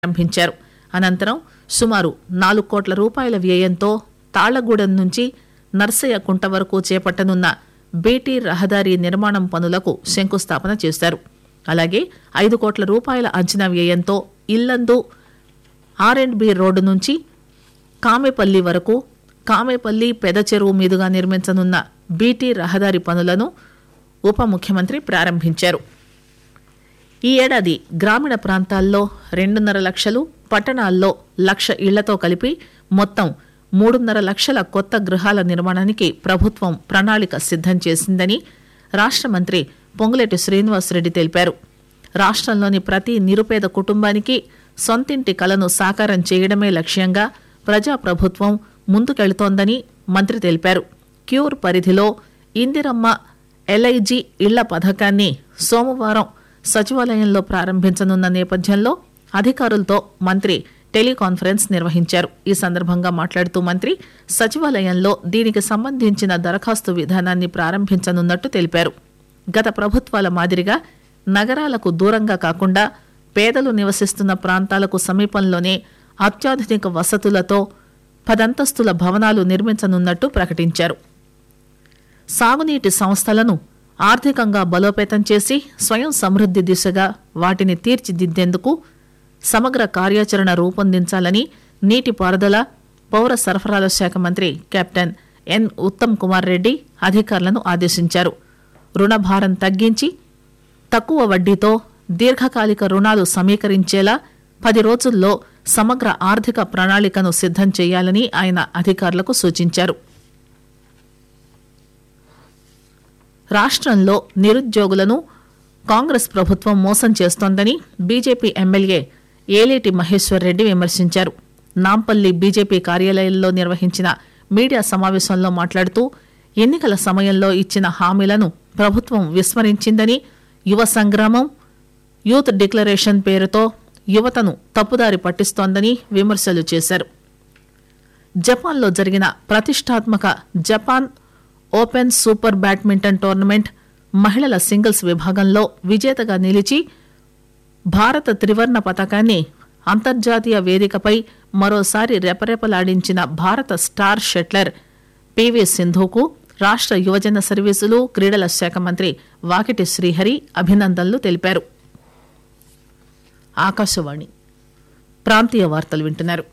ప్రారంభించారు అనంతరం సుమారు నాలుగు కోట్ల రూపాయల వ్యయంతో తాళ్లగూడెం నుంచి నర్సయ్యకుంట వరకు చేపట్టనున్న బీటీ రహదారి నిర్మాణం పనులకు శంకుస్థాపన చేశారు అలాగే ఐదు కోట్ల రూపాయల అంచనా వ్యయంతో Yellandu R and B road నుంచి కామెపల్లి వరకు కామెపల్లి పెద చెరువు మీదుగా నిర్మించనున్న బీటీ రహదారి పనులను ఉప ముఖ్యమంత్రి ప్రారంభించారు ఈ ఏడాది గ్రామీణ ప్రాంతాల్లో రెండున్నర లక్షలు పట్టణాల్లో లక్ష ఇళ్లతో కలిపి మొత్తం మూడున్నర లక్షల కొత్త గృహాల నిర్మాణానికి ప్రభుత్వం ప్రణాళిక సిద్దం చేసిందని రాష్ట్ర మంత్రి పొంగులేటి శ్రీనివాసరెడ్డి తెలిపారు రాష్ట్రంలోని ప్రతి నిరుపేద కుటుంబానికి సొంతింటి కలను సాకారం చేయడమే లక్ష్యంగా ప్రజాప్రభుత్వం ముందుకెళుతోందని మంత్రి తెలిపారు క్యూర్ పరిధిలో ఇందిరమ్మ ఎల్ఐజి ఇళ్ల పథకాన్ని సోమవారం సచివాలయంలో ప్రారంభించనున్న నేపథ్యంలో అధికారులతో మంత్రి టెలికాన్ఫరెన్స్ నిర్వహించారు ఈ సందర్భంగా మాట్లాడుతూ మంత్రి సచివాలయంలో దీనికి సంబంధించిన దరఖాస్తు విధానాన్ని ప్రారంభించనున్నట్టు తెలిపారు గత ప్రభుత్వాల మాదిరిగా నగరాలకు దూరంగా కాకుండా పేదలు నివసిస్తున్న ప్రాంతాలకు సమీపంలోనే అత్యాధునిక వసతులతో పదంతస్తుల భవనాలు నిర్మించనున్నట్టు ప్రకటించారు సాగునీటి సంస్థలను ఆర్థికంగా బలోపేతం చేసి స్వయం సమృద్ది దిశగా వాటిని తీర్చిదిద్దేందుకు సమగ్ర కార్యాచరణ రూపొందించాలని నీటిపారుదల పౌర సరఫరాల శాఖ మంత్రి కెప్టెన్ ఎన్ ఉత్తమ్ కుమార్ రెడ్డి అధికారులను ఆదేశించారు రుణభారం తగ్గించి తక్కువ వడ్డీతో దీర్ఘకాలిక రుణాలు సమీకరించేలా పది రోజుల్లో సమగ్ర ఆర్థిక ప్రణాళికను సిద్దం చేయాలని ఆయన అధికారులకు సూచించారు రాష్ట్రంలో నిరుద్యోగులను కాంగ్రెస్ ప్రభుత్వం మోసం చేస్తోందని బీజేపీ ఎమ్మెల్యే ఏలేటి మహేశ్వర్ రెడ్డి విమర్శించారు నాంపల్లి బీజేపీ కార్యాలయంలో నిర్వహించిన మీడియా సమావేశంలో మాట్లాడుతూ ఎన్నికల సమయంలో ఇచ్చిన హామీలను ప్రభుత్వం విస్మరించిందని యువ సంగ్రామం యూత్ డిక్లరేషన్ పేరుతో యువతను తప్పుదారి పట్టిస్తోందని విమర్శలు చేశారు జపాన్లో జరిగిన ప్రతిష్టాత్మక Japan Open Super badminton tournament మహిళల సింగిల్స్ విభాగంలో విజేతగా నిలిచి భారత త్రివర్ణ పతాకాన్ని అంతర్జాతీయ వేదికపై మరోసారి రెపరెపలాడించిన భారత స్టార్ షట్లర్ పివి సింధుకు రాష్ట్ర యువజన సర్వీసులు క్రీడల శాఖ మంత్రి వాకిటి శ్రీహరి అభినందనలు తెలిపారు ఆకాశవాణి ప్రాంతీయ వార్తలు వింటున్నారు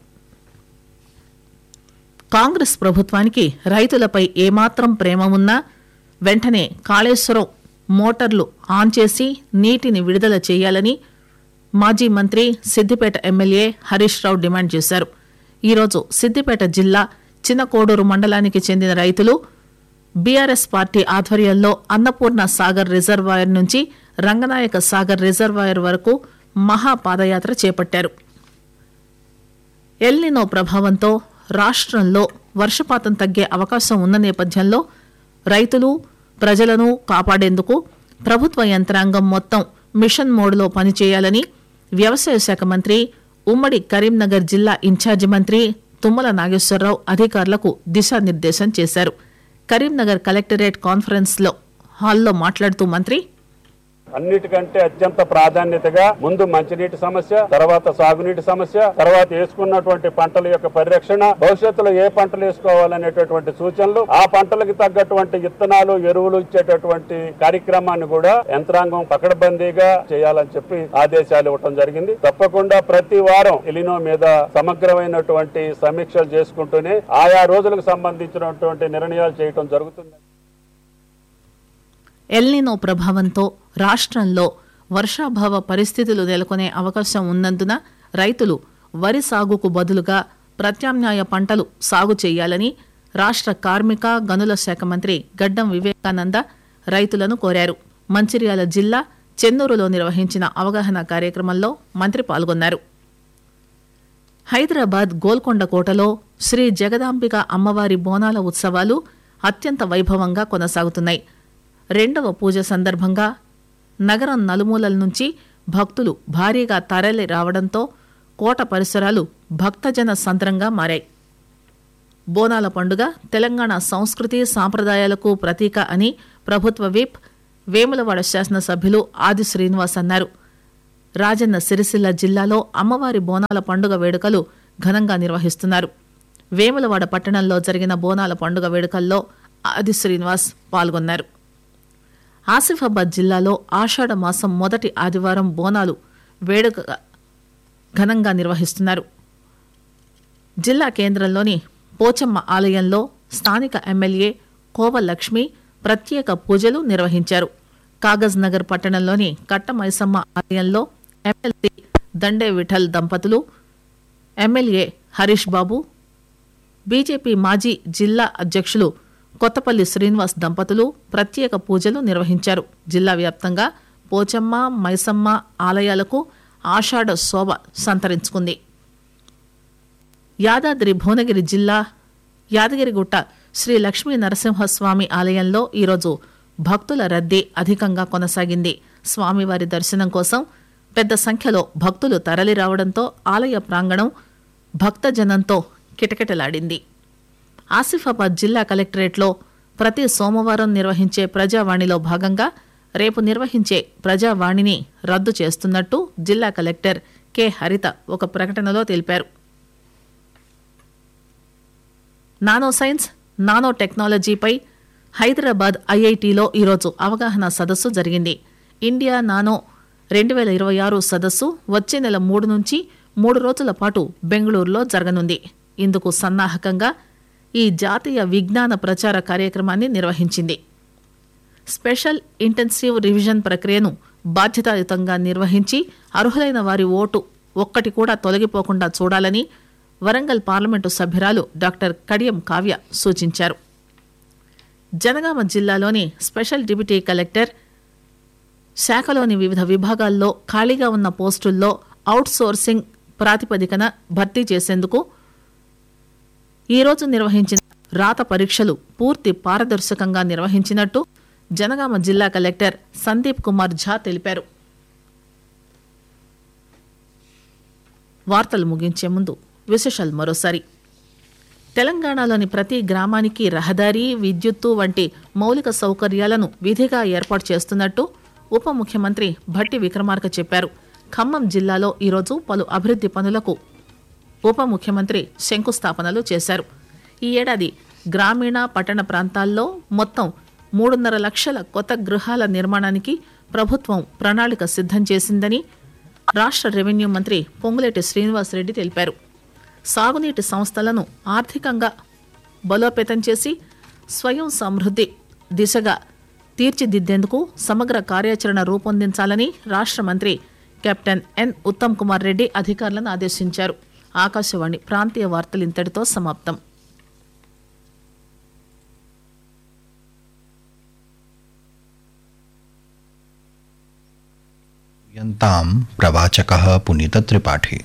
కాంగ్రెస్ ప్రభుత్వానికి రైతులపై ఏమాత్రం ప్రేమ ఉన్నా వెంటనే కాళేశ్వరం మోటార్లు ఆన్ చేసి నీటిని విడుదల చేయాలని మాజీ మంత్రి సిద్దిపేట ఎమ్మెల్యే హరీష్ రావు డిమాండ్ చేశారు ఈరోజు సిద్దిపేట జిల్లా చిన్నకోడూరు మండలానికి చెందిన రైతులు బీఆర్ఎస్ పార్టీ ఆధ్వర్యంలో అన్నపూర్ణ సాగర్ రిజర్వాయర్ నుంచి రంగనాయక సాగర్ రిజర్వాయర్ వరకు మహా పాదయాత్ర చేపట్టారు ఎల్నినో ప్రభావంతో రాష్ట్రంలో వర్షపాతం తగ్గే అవకాశం ఉన్న నేపథ్యంలో రైతులు ప్రజలను కాపాడేందుకు ప్రభుత్వ యంత్రాంగం మొత్తం మిషన్ మోడ్లో పనిచేయాలని వ్యవసాయ శాఖ మంత్రి ఉమ్మడి కరీంనగర్ జిల్లా ఇన్ఛార్జి మంత్రి తుమ్మల నాగేశ్వరరావు అధికారులకు దిశానిర్దేశం చేశారు కరీంనగర్ కలెక్టరేట్ కాన్ఫరెన్స్ లో హాల్లో మాట్లాడుతూ మంత్రి అన్నిటికంటే అత్యంత ప్రాధాన్యతగా ముందు మంచినీటి సమస్య తర్వాత సాగునీటి సమస్య తర్వాత వేసుకున్నటువంటి పంటల యొక్క పరిరక్షణ భవిష్యత్తులో ఏ పంటలు వేసుకోవాలనేటటువంటి సూచనలు ఆ పంటలకు తగ్గటువంటి విత్తనాలు ఎరువులు ఇచ్చేటటువంటి కార్యక్రమాన్ని కూడా యంత్రాంగం పకడ్బందీగా చేయాలని చెప్పి ఆదేశాలు ఇవ్వటం జరిగింది తప్పకుండా ప్రతి వారం ఎలినో మీద సమగ్రమైనటువంటి సమీక్షలు చేసుకుంటూనే ఆయా రోజులకు సంబంధించినటువంటి నిర్ణయాలు చేయటం జరుగుతుంది ఎల్నినో ప్రభావంతో రాష్ట్రంలో వర్షాభావ పరిస్థితులు నెలకొనే అవకాశం ఉన్నందున రైతులు వరి సాగుకు బదులుగా ప్రత్యామ్నాయ పంటలు సాగు చేయాలని రాష్ట్ర కార్మిక గనుల శాఖ మంత్రి గడ్డం వివేకానంద రైతులను కోరారు మంచిర్యాల జిల్లా చెన్నూరులో నిర్వహించిన అవగాహన కార్యక్రమంలో మంత్రి పాల్గొన్నారు హైదరాబాద్ గోల్కొండ కోటలో శ్రీ జగదాంబిక అమ్మవారి బోనాల ఉత్సవాలు అత్యంత వైభవంగా కొనసాగుతున్నాయి రెండవ పూజ సందర్భంగా నగరం నలుమూలల నుంచి భక్తులు భారీగా తరలి రావడంతో కోట పరిసరాలు భక్తజన సంద్రంగా మారాయి బోనాల పండుగ తెలంగాణ సంస్కృతి సాంప్రదాయాలకు ప్రతీక అని ప్రభుత్వ విప్ వేములవాడ శాసనసభ్యులు ఆది శ్రీనివాస్ అన్నారు రాజన్న సిరిసిల్ల జిల్లాలో అమ్మవారి బోనాల పండుగ వేడుకలు ఘనంగా నిర్వహిస్తున్నారు వేములవాడ పట్టణంలో జరిగిన బోనాల పండుగ వేడుకల్లో ఆది శ్రీనివాస్ పాల్గొన్నారు ఆసిఫాబాద్ జిల్లాలో ఆషాఢ మాసం మొదటి ఆదివారం బోనాలు వేడుక ఘనంగా నిర్వహిస్తున్నారు జిల్లా కేంద్రంలోని పోచమ్మ ఆలయంలో స్థానిక ఎమ్మెల్యే కోవ లక్ష్మి ప్రత్యేక పూజలు నిర్వహించారు కాగజ్ నగర్ పట్టణంలోని కట్టమైసమ్మ ఆలయంలో ఎమ్మెల్సీ దండే విఠల్ దంపతులు ఎమ్మెల్యే హరీష్ బాబు బీజేపీ మాజీ జిల్లా అధ్యక్షులు కొత్తపల్లి శ్రీనివాస్ దంపతులు ప్రత్యేక పూజలు నిర్వహించారు జిల్లా వ్యాప్తంగా పోచమ్మ మైసమ్మ ఆలయాలకు ఆషాఢ శోభ సంతరించుకుంది యాదాద్రి భువనగిరి జిల్లా యాదగిరిగుట్ట శ్రీ లక్ష్మీ నరసింహస్వామి ఆలయంలో ఈరోజు భక్తుల రద్దీ అధికంగా కొనసాగింది స్వామివారి దర్శనం కోసం పెద్ద సంఖ్యలో భక్తులు తరలిరావడంతో ఆలయ ప్రాంగణం భక్తజనంతో కిటకిటలాడింది ఆసిఫాబాద్ జిల్లా కలెక్టరేట్లో ప్రతి సోమవారం నిర్వహించే ప్రజావాణిలో భాగంగా రేపు నిర్వహించే ప్రజావాణిని రద్దు చేస్తున్నట్టు జిల్లా కలెక్టర్ కె హరిత ఒక ప్రకటనలో తెలిపారు నానో సైన్స్ నానో టెక్నాలజీపై హైదరాబాద్ ఐఐటిలో ఈరోజు అవగాహన సదస్సు జరిగింది ఇండియా నానో రెండు వేల ఇరవై ఆరు సదస్సు వచ్చే నెల మూడు నుంచి మూడు రోజుల పాటు బెంగళూరులో జరగనుంది ఇందుకు సన్నాహకంగా ఈ జాతీయ విజ్ఞాన ప్రచార కార్యక్రమాన్ని నిర్వహించింది స్పెషల్ ఇంటెన్సివ్ రివిజన్ ప్రక్రియను బాధ్యతాయుతంగా నిర్వహించి అర్హులైన వారి ఓటు ఒక్కటి కూడా తొలగిపోకుండా చూడాలని వరంగల్ పార్లమెంటు సభ్యురాలు డాక్టర్ కడియం కావ్య సూచించారు జనగామ జిల్లాలోని స్పెషల్ డిప్యూటీ కలెక్టర్ శాఖలోని వివిధ విభాగాల్లో ఖాళీగా ఉన్న పోస్టుల్లో అవుట్ సోర్సింగ్ ప్రాతిపదికన భర్తీ చేసేందుకు ఈరోజు నిర్వహించిన రాత పరీక్షలు పూర్తి పారదర్శకంగా నిర్వహించినట్టు జనగామ జిల్లా కలెక్టర్ సందీప్ కుమార్ ఝా తెలిపారు వార్తలు ముగించే ముందు విశేషాలు మరోసారి తెలంగాణలోని ప్రతి గ్రామానికి రహదారి విద్యుత్తు వంటి మౌలిక సౌకర్యాలను విధిగా ఏర్పాటు చేస్తున్నట్టు ఉప ముఖ్యమంత్రి భట్టి విక్రమార్క చెప్పారు ఖమ్మం జిల్లాలో ఈరోజు పలు అభివృద్ది పనులకు ఉప ముఖ్యమంత్రి శంకుస్థాపనలు చేశారు ఈ ఏడాది గ్రామీణ పట్టణ ప్రాంతాల్లో మొత్తం మూడున్నర లక్షల కొత్త గృహాల నిర్మాణానికి ప్రభుత్వం ప్రణాళిక సిద్ధం చేసిందని రాష్ట్ర రెవెన్యూ మంత్రి పొంగులేటి శ్రీనివాసరెడ్డి తెలిపారు సాగునీటి సంస్థలను ఆర్థికంగా బలోపేతం చేసి స్వయం సమృద్ధి దిశగా తీర్చిదిద్దేందుకు సమగ్ర కార్యాచరణ రూపొందించాలని రాష్ట్ర మంత్రి కెప్టెన్ ఎన్ ఉత్తమ్ కుమార్ రెడ్డి అధికారులను ఆదేశించారు ఆకాశవాణి ప్రాంతీయ వార్తలు ఇంతటితో సమాప్తం यन्तां प्रवाचकः पुनीतत्रिपाठी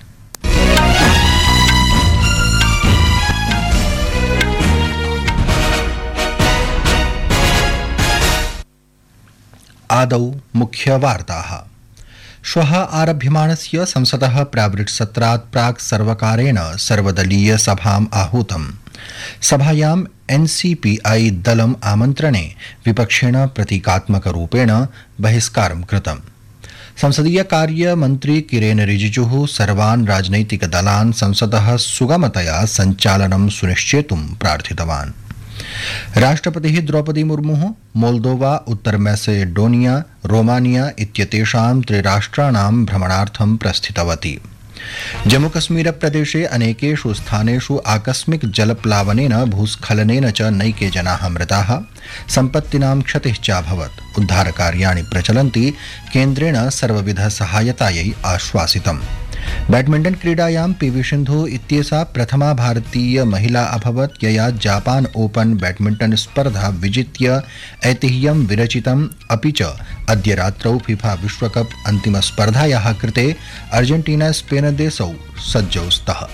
आदौ मुख्यवार्ताः श्वः आरभ्यमाणस्य संसदः प्रावृट्सत्रात् प्राक् सर्वकारेण सर्वदलीयसभाम् आहूतम् सभायाम् एन्सीपीआई दलम् आमन्त्रणे विपक्षेण प्रतीकात्मकरूपेण बहिष्कारं कृतम् संसदीय कार्य मन्त्री किरेन रिजिजुः सर्वान् राजनैतिकदलान् संसदः सुगमतया सञ्चालनं सुनिश्चेतुं प्रार्थितवान् राष्ट्रपतिः द्रौपदी मुर्मुः मोल्दोवा उत्तर मैसेडोनिया रोमानिया इत्येतेषां त्रिराष्ट्राणां भ्रमणार्थं प्रस्थितवती जम्मूकश्मीरप्रदेशे अनेकेषु स्थानेषु आकस्मिक जलप्लावनेन भूस्खलनेन च नैके जनाः मृताः सम्पत्तीनां क्षतिः चाभवत् उद्धारकार्याणि प्रचलन्ति केन्द्रेण सर्वविधसहायतायै आश्वासितम् बैडमिण्टन क्रीडायां पीवी सिन्धु इत्येषा प्रथमा भारतीय महिला अभवत् यया जापान ओपन बैडमिण्टन स्पर्धा विजित्य ऐतिह्यं विरचितम् अपि च अद्य रात्रौ फिफा विश्वकप अन्तिमस्पर्धायाः कृते अर्जेन्टीना स्पेन देशौ सज्जौ स्तः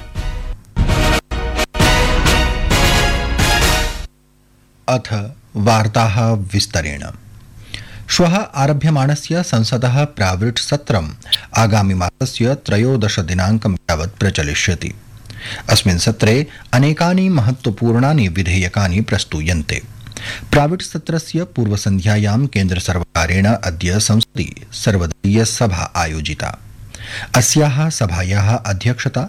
अथ वार्ताः विस्तरेण श्वः आरभ्यमाणस्य संसदः प्रावृट् सत्रम् आगामिमासस्य त्रयोदशदिनाङ्कं यावत् प्रचलिष्यति अस्मिन् सत्रे अनेकानि महत्त्वपूर्णानि विधेयकानि प्रस्तूयन्ते प्राविट् सत्रस्य पूर्वसन्ध्यायां केन्द्रसर्वकारेण अद्य संसदि सर्वदलीयसभा आयोजिता अस्याः सभायाः अध्यक्षता